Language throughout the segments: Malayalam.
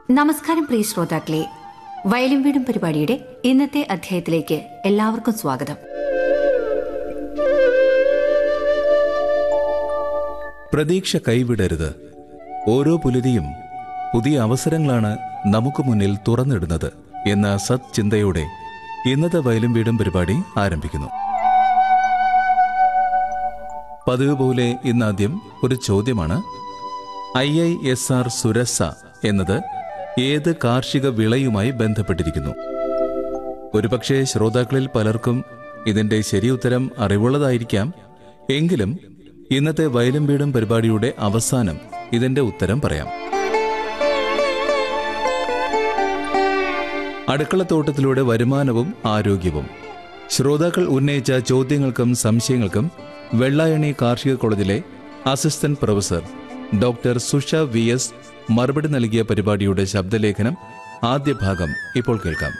നമസ്കാരം പ്രിയ ശ്രോതാക്കളെ വയലും വീടും പരിപാടിയുടെ ഇന്നത്തെ അധ്യായത്തിലേക്ക് എല്ലാവർക്കും സ്വാഗതം പ്രതീക്ഷ കൈവിടരുത് ഓരോ പുലരിയും പുതിയ അവസരങ്ങളാണ് നമുക്ക് മുന്നിൽ തുറന്നിടുന്നത് എന്ന സത് ചിന്തയോടെ ഇന്നത്തെ വയലും വീടും പരിപാടി ആരംഭിക്കുന്നു പതിവ് പോലെ ഇന്നാദ്യം ഒരു ചോദ്യമാണ് I I S R Surasa എന്നത് ഏത് കാർഷിക വിളയുമായി ബന്ധപ്പെട്ടിരിക്കുന്നു ഒരുപക്ഷെ ശ്രോതാക്കളിൽ പലർക്കും ഇതിന്റെ ശരിയുത്തരം അറിവുള്ളതായിരിക്കാം എങ്കിലും ഇന്നത്തെ വയലും വീടും പരിപാടിയുടെ അവസാനം ഇതിന്റെ ഉത്തരം പറയാം അടുക്കളത്തോട്ടത്തിലൂടെ വരുമാനവും ആരോഗ്യവും ശ്രോതാക്കൾ ഉന്നയിച്ച ചോദ്യങ്ങൾക്കും സംശയങ്ങൾക്കും വെള്ളായണി കാർഷിക കോളേജിലെ assistant professor doctor Susha V S മറുപടി നൽകിയ പരിപാടിയുടെ ശബ്ദലേഖനം ആദ്യ ഭാഗം ഇപ്പോൾ കേൾക്കാം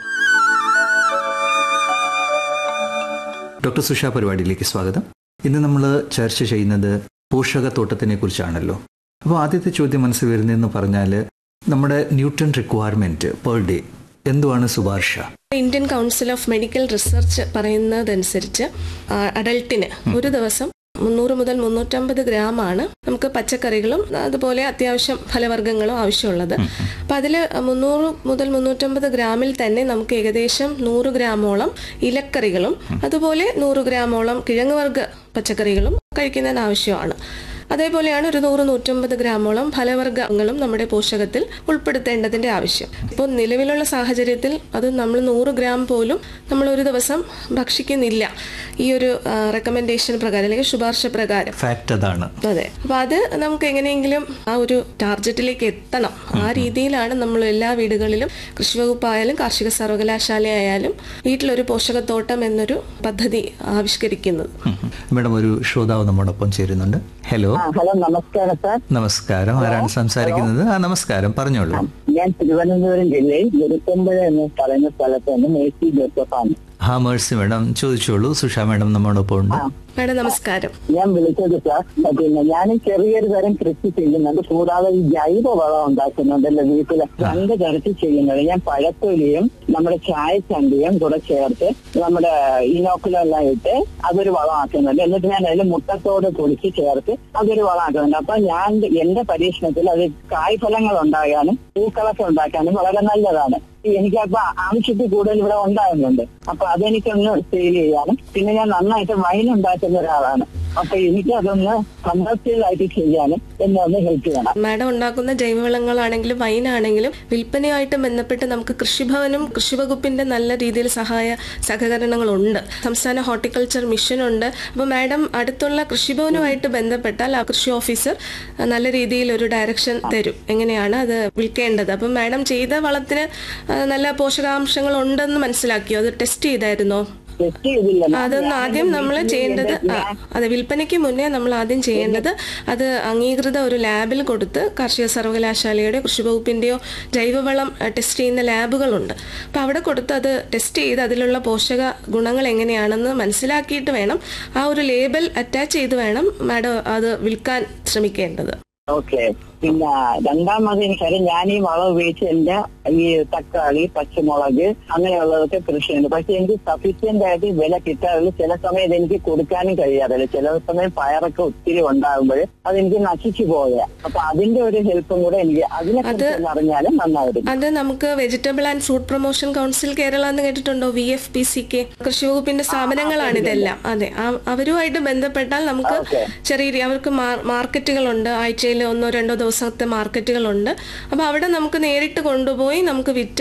ഡോക്ടർ സുഷ പരിപാടിയിലേക്ക് സ്വാഗതം ഇന്ന് നമ്മൾ ചർച്ച ചെയ്യുന്നത് പോഷകത്തോട്ടത്തിനെ കുറിച്ചാണല്ലോ അപ്പോൾ ആദ്യത്തെ ചോദ്യം മനസ്സിൽ വരുന്നതെന്ന് പറഞ്ഞാൽ നമ്മുടെ ന്യൂട്രൺ റിക്വയർമെൻറ്റ് പെർ ഡേ എന്തുവാണ് ശുപാർശ Indian council of medical research പറയുന്നതനുസരിച്ച് ആ, അഡൽട്ടിന് ഒരു ദിവസം മുന്നൂറ് മുതൽ മുന്നൂറ്റമ്പത് ഗ്രാം ആണ് നമുക്ക് പച്ചക്കറികളും അതുപോലെ അത്യാവശ്യം ഫലവർഗ്ഗങ്ങളും ആവശ്യമുള്ളത് അപ്പം അതിൽ മുന്നൂറ് മുതൽ മുന്നൂറ്റമ്പത് ഗ്രാമിൽ തന്നെ നമുക്ക് ഏകദേശം നൂറ് ഗ്രാമോളം ഇലക്കറികളും അതുപോലെ നൂറ് ഗ്രാമോളം കിഴങ്ങുവർഗ്ഗ പച്ചക്കറികളും കഴിക്കുന്നതിന് ആവശ്യമാണ് അതേപോലെയാണ് ഒരു നൂറ് നൂറ്റമ്പത് ഗ്രാമോളം ഫലവർഗ്ഗങ്ങളും നമ്മുടെ പോഷകത്തിൽ ഉൾപ്പെടുത്തേണ്ടതിന്റെ ആവശ്യം ഇപ്പോൾ നിലവിലുള്ള സാഹചര്യത്തിൽ അത് നമ്മൾ നൂറ് ഗ്രാം പോലും നമ്മൾ ഒരു ദിവസം ഭക്ഷിക്കുന്നില്ല ഈ ഒരു റെക്കമെൻഡേഷൻ പ്രകാരം അല്ലെങ്കിൽ ശുപാർശ പ്രകാരം ഫാക്റ്റ് അതാണ് അതെ അപ്പൊ അത് നമുക്ക് എങ്ങനെയെങ്കിലും ആ ഒരു ടാർജറ്റിലേക്ക് എത്തണം ആ രീതിയിലാണ് നമ്മൾ എല്ലാ വീടുകളിലും കൃഷി വകുപ്പായാലും കാർഷിക സർവകലാശാല ആയാലും വീട്ടിലൊരു പോഷകത്തോട്ടം എന്നൊരു പദ്ധതി ആവിഷ്കരിക്കുന്നത് മേഡം ഒരു ശ്രോതാവ് നമ്മോടൊപ്പം ചേരുന്നുണ്ട് ഹലോ ആ, ഹലോ നമസ്കാരം സാർ നമസ്കാരം ആരാണ് സംസാരിക്കുന്നത് ആ നമസ്കാരം പറഞ്ഞോളൂ ഞാൻ തിരുവനന്തപുരം ജില്ലയിൽ വെറുക്കുമ്പഴ എന്ന് പറയുന്ന സ്ഥലത്ത് നിന്ന് മേസി ജോസഫാണ് ഹാ മേഴ്സി മേഡം ചോദിച്ചോളൂ സുഷ മേഡം നമ്മോടൊപ്പം ഉണ്ട് മാഡം നമസ്കാരം ഞാൻ വിളിച്ചത് സാർ പിന്നെ ഞാൻ ചെറിയൊരു തരം കൃഷി ചെയ്യുന്നുണ്ട് കൂടാതെ ഈ ജൈവ വളം ഉണ്ടാക്കുന്നുണ്ടല്ലോ വീട്ടില് രണ്ട് തരത്തിൽ ചെയ്യുന്നത് ഞാൻ പഴത്തൊലിയും നമ്മുടെ ചായച്ചണ്ടിയും കൂടെ ചേർത്ത് നമ്മുടെ ഇനോക്കുലെല്ലാം ഇട്ട് അതൊരു വളമാക്കുന്നുണ്ട് എന്നിട്ട് ഞാൻ അതിൽ മുട്ടത്തോട് പൊടിച്ച് ചേർത്ത് അതൊരു വളമാക്കുന്നുണ്ട് അപ്പൊ ഞാൻ എന്റെ പരീക്ഷണത്തിൽ അത് കായ്ഫലങ്ങൾ ഉണ്ടാകാനും പൂക്കളൊക്കെ ഉണ്ടാക്കാനും വളരെ നല്ലതാണ് എനിക്കപ്പോ ആവശ്യത്തിൽ കൂടുതൽ ഇവിടെ ഉണ്ടാകുന്നുണ്ട് അപ്പൊ അതെനിക്കൊന്ന് സെയിൽ ചെയ്യാനും പിന്നെ ഞാൻ നന്നായിട്ട് വൈൻ ഉണ്ടാക്കുന്ന ഒരാളാണ് അപ്പൊ എനിക്ക് അതൊന്ന് കമേഴ്സ്യൽ ആയിട്ട് ചെയ്യാനും എന്നെ ഒന്ന് ഹെൽപ്പ് ചെയ്യണം മാഡം ഉണ്ടാക്കുന്ന ജൈവവളങ്ങളാണെങ്കിലും വൈനാണെങ്കിലും വിൽപ്പനയുമായിട്ട് ബന്ധപ്പെട്ട് നമുക്ക് കൃഷിഭവനും കൃഷിവകുപ്പിന്റെ നല്ല രീതിയിൽ സഹായ സഹകരണങ്ങളുണ്ട് സംസ്ഥാന ഹോർട്ടിക്കൾച്ചർ മിഷൻ ഉണ്ട് അപ്പോൾ മാഡം അടുത്തുള്ള കൃഷിഭവനുമായിട്ട് ബന്ധപ്പെട്ടാൽ ആ കൃഷി ഓഫീസർ നല്ല രീതിയിൽ ഒരു ഡയറക്ഷൻ തരും എങ്ങനെയാണ് അത് വിൽക്കേണ്ടത് അപ്പം മാഡം ചെയ്ത വളത്തിന് ആ, നല്ല പോഷകാംശങ്ങൾ ഉണ്ടെന്ന് മനസ്സിലാക്കിയോ അത് ടെസ്റ്റ് ചെയ്തായിരുന്നോ ടെസ്റ്റ് ചെയ്തില്ല അതൊന്ന് ആദ്യം നമ്മൾ ചെയ്യേണ്ടത് ആ, അതെ വിൽപ്പനയ്ക്ക് മുന്നേ നമ്മൾ ആദ്യം ചെയ്യേണ്ടത് അത് അംഗീകൃത ഒരു ലാബിൽ കൊടുത്ത് കാർഷിക സർവകലാശാലയുടെ കൃഷി വകുപ്പിന്റെയോ ജൈവവളം അഹ്, ടെസ്റ്റ് ചെയ്യുന്ന ലാബുകളുണ്ട് അപ്പോൾ അവിടെ കൊടുത്ത് അത് ടെസ്റ്റ് ചെയ്ത് അതിലുള്ള പോഷക ഗുണങ്ങൾ എങ്ങനെയാണെന്ന് മനസ്സിലാക്കിയിട്ട് വേണം ആ ഒരു ലേബൽ അറ്റാച്ച് ചെയ്ത് വേണം മാഡം അത് വിൽക്കാൻ ശ്രമിക്കേണ്ടത് ഓക്കെ പിന്നെ രണ്ടാമത് എനിക്കറിയാം ഞാൻ ഈ വളം ഉപയോഗിച്ച് എന്റെ ഈ തക്കാളി പച്ചമുളക് അങ്ങനെയുള്ളതൊക്കെ കൃഷിയുണ്ട് പക്ഷെ എനിക്ക് സഫീഷ്യന്റ് ആയിട്ട് വില കിട്ടാറില്ല ചില സമയത്ത് എനിക്ക് കൊടുക്കാനും കഴിയാറില്ല ചില സമയം പയറൊക്കെ ഒത്തിരി ഉണ്ടാകുമ്പോൾ അതെനിക്ക് നശിച്ചു പോയ അപ്പൊ അതിന്റെ ഒരു ഹെൽപ്പും കൂടെ എനിക്ക് അതിനെ കുറിച്ച് അറിഞ്ഞാലും നന്നായിരുന്നു അത് നമുക്ക് vegetable and fruit promotion council Kerala എന്ന് കേട്ടിട്ടുണ്ടോ V F P C K കൃഷി വകുപ്പിന്റെ സ്ഥാപനങ്ങളാണ് ഇതെല്ലാം അതെ ആ- അവരുമായിട്ട് ബന്ധപ്പെട്ടാൽ നമുക്ക് ഓക്കേ. ചെറിയ രീതി- അവർക്ക് മാർ- മാർക്കറ്റുകളുണ്ട് ആഴ്ചയിൽ ഒന്നോ രണ്ടോ ദിവസത്തെ മാർക്കറ്റുകളുണ്ട് അപ്പൊ അവിടെ നമുക്ക് നേരിട്ട് കൊണ്ടുപോയി നമുക്ക് വിറ്റ്